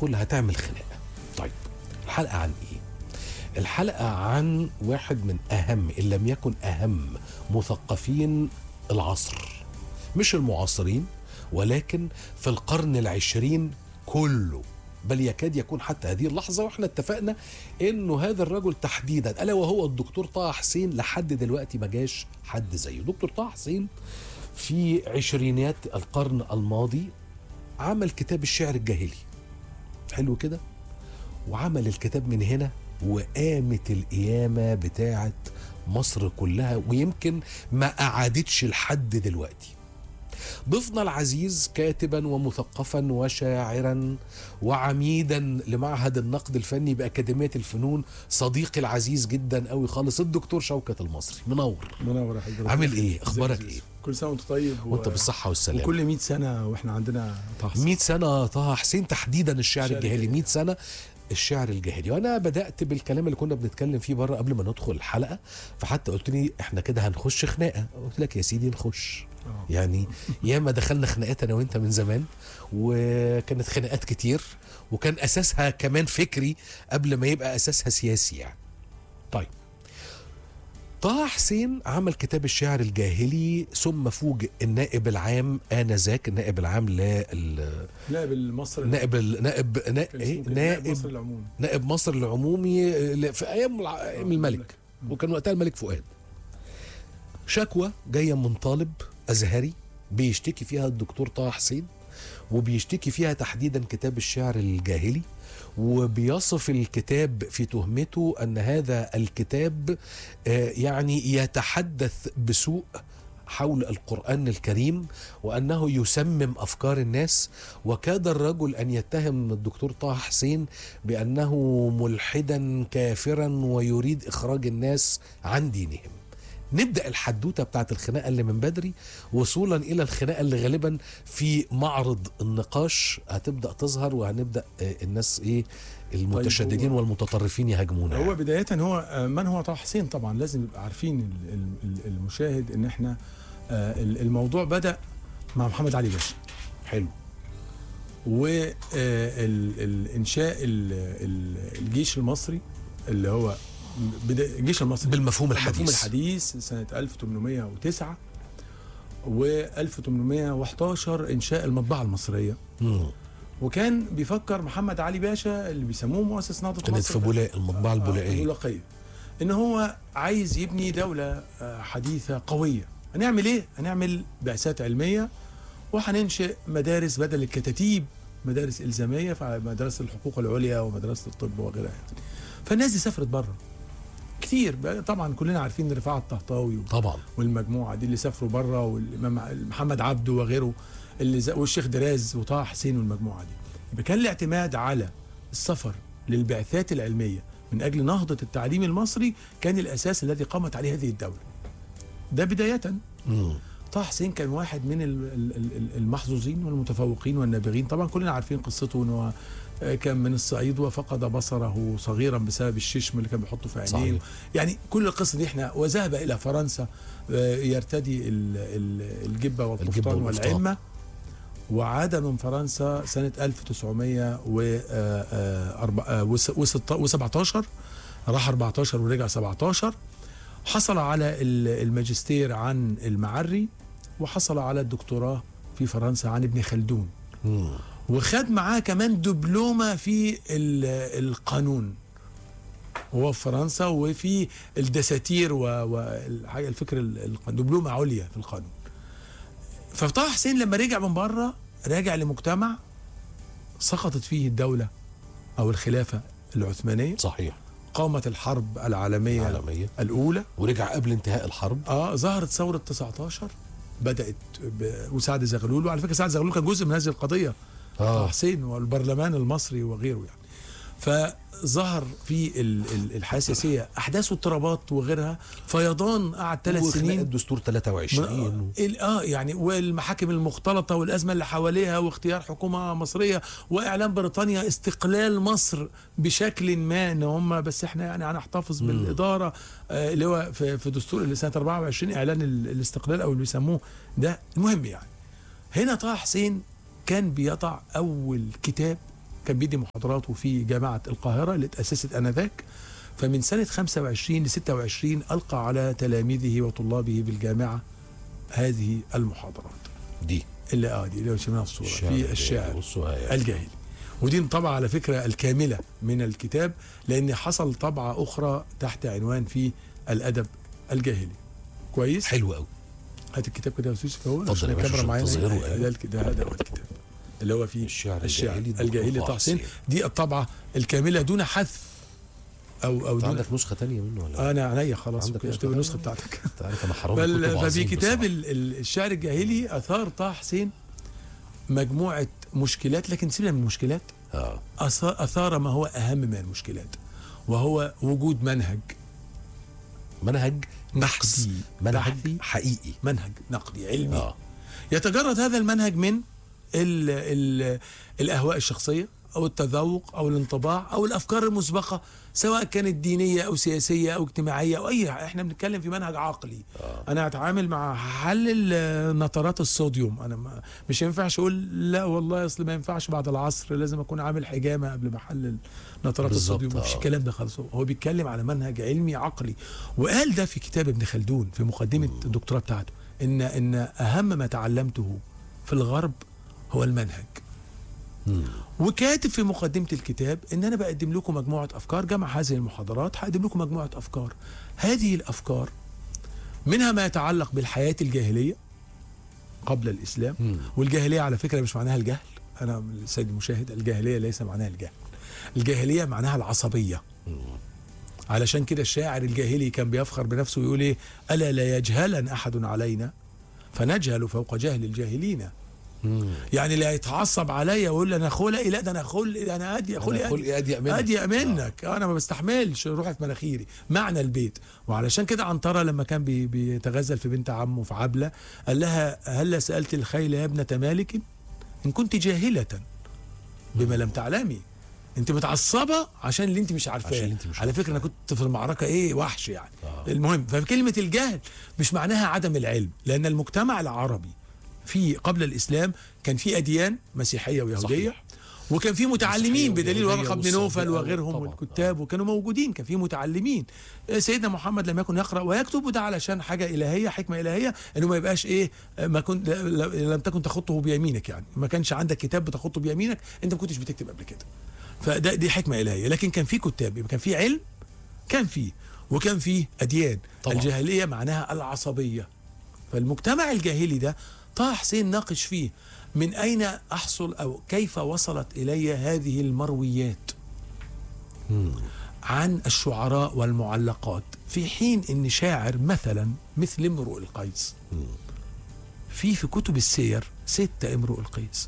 هتدخل هتعمل خناقه طيب الحلقه عن ايه الحلقه عن واحد من اهم ان لم يكن اهم مثقفين العصر مش المعاصرين ولكن في القرن العشرين كله بل يكاد يكون حتى هذه اللحظة واحنا اتفقنا انه هذا الرجل تحديدا الا وهو الدكتور طه حسين لحد دلوقتي ما جاش حد زيه دكتور طه حسين في عشرينيات القرن الماضي عمل كتاب الشعر الجاهلي حلو كده وعمل الكتاب من هنا وقامت القيامة بتاعت مصر كلها ويمكن ما قعدتش لحد دلوقتي ضيفنا العزيز كاتبا ومثقفا وشاعرا وعميدا لمعهد النقد الفني بأكاديمية الفنون صديقي العزيز جدا قوي خالص الدكتور شوكت المصري منور منور يا حضرتك عامل ايه اخبارك ازيك يا ايه يوسف؟ كل سنه وانت طيب و- وانت بالصحة والسلامة وكل 100 سنه واحنا عندنا تحصيل 100 سنة طه حسين تحديدا الشعر الشعر الجاهلي الجاهلي. 100 سنة الشعر الجاهلي وانا بدات بالكلام اللي كنا بنتكلم فيه بره قبل ما ندخل الحلقه فحتى قلت لي احنا كده هنخش خناقه قلت لك يا سيدي نخش آه. يعني ياما دخلنا خناقات انا وانت من زمان وكانت خناقات كتير وكان اساسها كمان فكري قبل ما يبقى اساسها سياسي يعني طيب طه حسين عمل كتاب الشعر الجاهلي ثم فوجئ النائب العام انذاك النائب العام لل نائب المصري نائب ال- نائب نا- كان ايه اسمه كده، نائب مصر نائب العموم نائب مصر العمومي ل- في ايام الع- ايام الملك وكان وقتها الملك فؤاد شكوى جايه من طالب ازهري بيشتكي فيها الدكتور طه حسين وبيشتكي فيها تحديدا كتاب الشعر الجاهلي وبيصف الكتاب في تهمته ان هذا الكتاب آه، يعني يتحدث بسوء حول القرآن الكريم وأنه يسمم أفكار الناس وكاد الرجل أن يتهم الدكتور طه حسين بأنه ملحدا كافرا ويريد إخراج الناس عن دينهم نبدأ الحدوتة بتاعت الخناقة اللي من بدري وصولا إلى الخناقة اللي غالبا في معرض النقاش هتبدأ تظهر وهنبدأ آه، الناس إيه المتشددين هو- والمتطرفين يهاجمونا هو بدايه هو آه، من هو طه حسين طبعا لازم يبقى عارفين ال- ال- ال- المشاهد ان احنا آه، ال- الموضوع بدا مع محمد علي باشا حلو والانشاء الجيش المصري اللي هو بدا الجيش المصري بالمفهوم الحديث المفهوم الحديث سنه 1809 و1811 انشاء المطبعه المصريه مم. وكان بيفكر محمد علي باشا اللي بيسموه مؤسس نهضه كانت مصر في بولاق المطبعة البولائية البولقية ان هو عايز يبني دولة آه، حديثة قوية هنعمل ايه؟ هنعمل بعثات علمية وهننشئ مدارس بدل الكتاتيب مدارس إلزامية فمدرسة الحقوق العليا ومدرسة الطب وغيرها يعني. فالناس دي سافرت بره كتير بقى طبعا كلنا عارفين رفاعة الطهطاوي طبعا والمجموعه دي اللي سافروا بره والامام محمد عبده وغيره اللي ز... والشيخ دراز وطه حسين والمجموعه دي يبقى كان الاعتماد على السفر للبعثات العلميه من اجل نهضه التعليم المصري كان الاساس الذي قامت عليه هذه الدوله ده بدايه مم. طه حسين كان واحد من ال- ال- ال- المحظوظين والمتفوقين والنابغين طبعا كلنا عارفين قصته انه هو، آه، كان من الصعيد وفقد بصره صغيرا بسبب الششم اللي كان بيحطه في عينيه صحيح. يعني كل القصه دي احنا وذهب الى فرنسا آه، يرتدي ال- ال- الجبه والقفطان الجبة والقفطان. والعمه وعاد من فرنسا سنه 1917 راح 14 ورجع 17 حصل على ال- الماجستير عن المعري وحصل على الدكتوراه في فرنسا عن ابن خلدون مم. وخد معاه كمان دبلومة في ال- القانون وهو في فرنسا وفي الدساتير والحاجة الفكر ال- الق- دبلومة عليا في القانون فطه حسين لما رجع من بره راجع لمجتمع سقطت فيه الدولة أو الخلافة العثمانية صحيح قامت الحرب العالمية عالمية الأولى ورجع قبل انتهاء الحرب اه ظهرت ثورة 19 بدأت ب- وسعد زغلول وعلى فكرة سعد زغلول كان جزء من هذه القضية طه اه حسين والبرلمان المصري وغيره يعني فظهر في ال- ال- الحياة السياسية أحداث واضطرابات وغيرها فيضان قعد ثلاث وخناقة سنين الدستور 23 ال- اه يعني والمحاكم المختلطه والازمه اللي حواليها واختيار حكومه مصريه واعلان بريطانيا استقلال مصر بشكل ما ان هم بس احنا يعني هنحتفظ بالاداره آه اللي هو في, في دستور اللي سنه 24 اعلان ال- الاستقلال او اللي بيسموه ده المهم يعني هنا طه حسين كان بيضع اول كتاب كان بيدي محاضراته في جامعه القاهره اللي اتاسست انذاك فمن سنه 25 ل 26 القى على تلاميذه وطلابه بالجامعه هذه المحاضرات دي اللي اه دي اللي شفناها الصوره في الشاعر بصوا هي. الجاهلي ودي طبعة على فكرة الكاملة من الكتاب لأن حصل طبعة أخرى تحت عنوان في الأدب الجاهلي كويس حلو قوي هات الكتاب كده يا أستاذ فهو اتفضل يا باشا عشان معانا تظهره ده يعني. الك- ده هذا هو الكتاب اللي هو فيه الشعر الشعر الجاهلي دكتور الجاهلي طه طه حسين حسين. دي الطبعة الكاملة دون حذف أو أو انت دون عندك نسخه تانية منه ولا أنا عينيا خلاص عندك كده نسخة تبقى النسخة تانية؟ بتاعتك انت عارف انا حرام بل كتب ففي عظيم كتاب بصراحة. ال- ال- الشعر الجاهلي أثار طه حسين مجموعة مشكلات لكن سيبنا من المشكلات اه أث- أثار ما هو أهم من المشكلات وهو وجود منهج منهج بحثي منهج بحثي حقيقي منهج نقدي علمي اه يتجرد هذا المنهج من ال ال الأهواء الشخصية أو التذوق أو الانطباع أو الأفكار المسبقة سواء كانت دينية أو سياسية أو اجتماعية أو أي احنا بنتكلم في منهج عقلي آه. أنا هتعامل مع حلل نترات الصوديوم أنا ما مش ينفعش أقول لا والله أصل ما ينفعش بعد العصر لازم أكون عامل حجامة قبل ما أحلل نترات بالظبط، الصوديوم مفيش آه. الكلام ده خالص هو بيتكلم على منهج علمي عقلي وقال ده في كتاب ابن خلدون في مقدمة الدكتوراه بتاعته إن إن أهم ما تعلمته في الغرب هو المنهج مم. وكاتب في مقدمة الكتاب ان انا بقدم لكم مجموعة افكار جمع هذه المحاضرات هقدم لكم مجموعة افكار هذه الافكار منها ما يتعلق بالحياة الجاهلية قبل الاسلام مم. والجاهلية على فكرة مش معناها الجهل انا السيد المشاهد الجاهلية ليس معناها الجهل الجاهلية معناها العصبية مم. علشان كده الشاعر الجاهلي كان بيفخر بنفسه ويقول ايه الا لا يجهلن احد علينا فنجهل فوق جهل الجاهلين مم. يعني لا يتعصب عليا ويقول لي انا خلقي لا ده انا خلقي انا ادي أنا خلقي خلقي اضيق منك اضيق منك انا ما بستحملش روحي في مناخيري معنى البيت وعلشان كده عنترة لما كان بي بيتغزل في بنت عمه في عبلة قال لها هلا سألت الخيل يا ابنة مالك إن كنت جاهلة بما لم تعلمي انت متعصبه عشان اللي انت مش عارفاه عشان اللي انت مش على فكره انا كنت في المعركه ايه وحش يعني آه. المهم فكلمه الجهل مش معناها عدم العلم لان المجتمع العربي في قبل الاسلام كان في اديان مسيحيه ويهوديه صحيح. وكان في متعلمين مسيحية بدليل ويهودية ورقه بن نوفل والصابئة وغيرهم طبعاً. والكتاب وكانوا موجودين كان في متعلمين سيدنا محمد لم يكن يقرا ويكتب وده علشان حاجه الهيه حكمه الهيه انه ما يبقاش ايه ما كنت لم تكن تخطه بيمينك يعني ما كانش عندك كتاب بتخطه بيمينك انت ما كنتش بتكتب قبل كده فده دي حكمه الهيه لكن كان في كتاب يبقى كان في علم كان في وكان في اديان طبعاً. الجاهليه معناها العصبيه فالمجتمع الجاهلي ده طه حسين ناقش فيه من اين احصل او كيف وصلت الي هذه المرويات مم. عن الشعراء والمعلقات في حين ان شاعر مثلا مثل امرؤ القيس مم. في في كتب السير ستة امرؤ القيس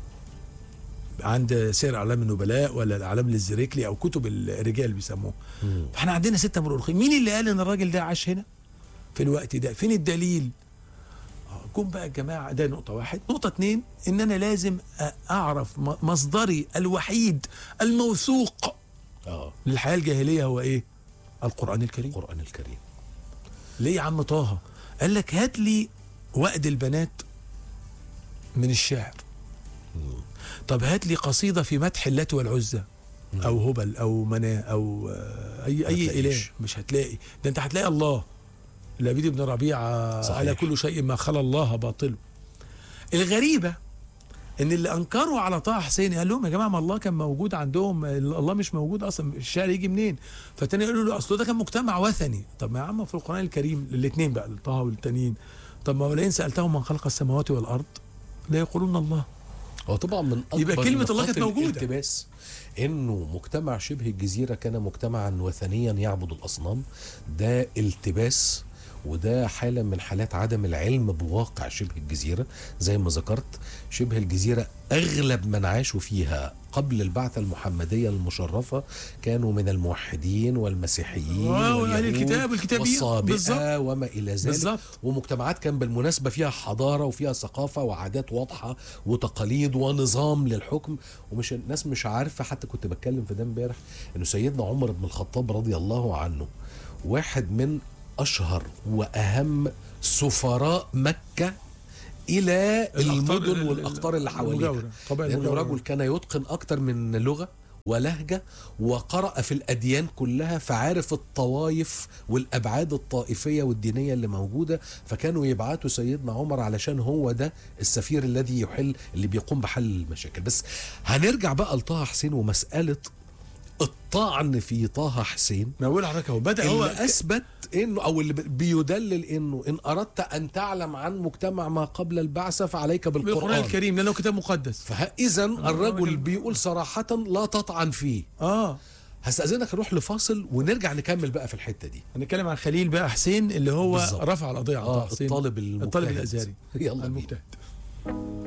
عند سير اعلام النبلاء ولا الاعلام للزريكلي او كتب الرجال بيسموه مم. فاحنا عندنا ستة امرؤ القيس مين اللي قال ان الراجل ده عاش هنا في الوقت ده فين الدليل آه، جم بقى الجماعة ده نقطة واحد نقطة اتنين ان انا لازم أ- اعرف م- مصدري الوحيد الموثوق اه للحياة الجاهلية هو ايه القرآن الكريم القران الكريم ليه يا عم طه قال لك هات لي وأد البنات من الشعر طب هات لي قصيدة في مدح اللات والعزى أو هبل أو مناه أو آه، أي أي هتلاقيش. إله مش هتلاقي ده أنت هتلاقي الله لبيد بن ربيعة صحيح. على كل شيء ما خلا الله باطل الغريبة ان اللي انكروا على طه حسين قال لهم يا جماعه ما الله كان موجود عندهم الله مش موجود اصلا الشعر يجي منين فالتاني قالوا له اصل ده كان مجتمع وثني طب ما يا عم في القران الكريم الاثنين بقى طه والتانيين طب ما ولئن سالتهم من خلق السماوات والارض لا يقولون الله هو طبعا من اكبر يبقى كلمة الله نقاط كانت موجودة. الالتباس انه مجتمع شبه الجزيره كان مجتمعا وثنيا يعبد الاصنام ده التباس وده حالة من حالات عدم العلم بواقع شبه الجزيرة زي ما ذكرت شبه الجزيرة أغلب من عاشوا فيها قبل البعثة المحمدية المشرفة كانوا من الموحدين والمسيحيين واو، أهل واليهود الكتاب والكتابيين. والصابئة بالظبط. وما إلى ذلك بالظبط. ومجتمعات كان بالمناسبة فيها حضارة وفيها ثقافة وعادات واضحة وتقاليد ونظام للحكم ومش الناس مش عارفة حتى كنت بتكلم في ده امبارح انه سيدنا عمر بن الخطاب رضي الله عنه واحد من اشهر واهم سفراء مكة الى الأقطار- المدن ال- والاقطار اللي حواليها المجاورة، قبائل لانه المجاورة. رجل كان يتقن اكتر من لغه ولهجه وقرأ في الاديان كلها فعارف الطوائف والابعاد الطائفيه والدينيه اللي موجوده فكانوا يبعتوا سيدنا عمر علشان هو ده السفير الذي يحل اللي بيقوم بحل المشاكل بس هنرجع بقى لطه حسين ومساله الطعن في طه حسين ما بقول لحضرتك هو بدا هو اللي اثبت انه او اللي بيدلل انه ان اردت ان تعلم عن مجتمع ما قبل البعثه فعليك بالقران بالقران الكريم لانه كتاب مقدس فاذا الرجل بيقول صراحه لا تطعن فيه اه هستاذنك نروح لفاصل ونرجع نكمل بقى في الحته دي هنتكلم عن خليل بقى حسين اللي هو بالظبط. رفع القضيه على طه اه حسين الطالب المجتهد الطالب الازهري يلا بينا المجتهد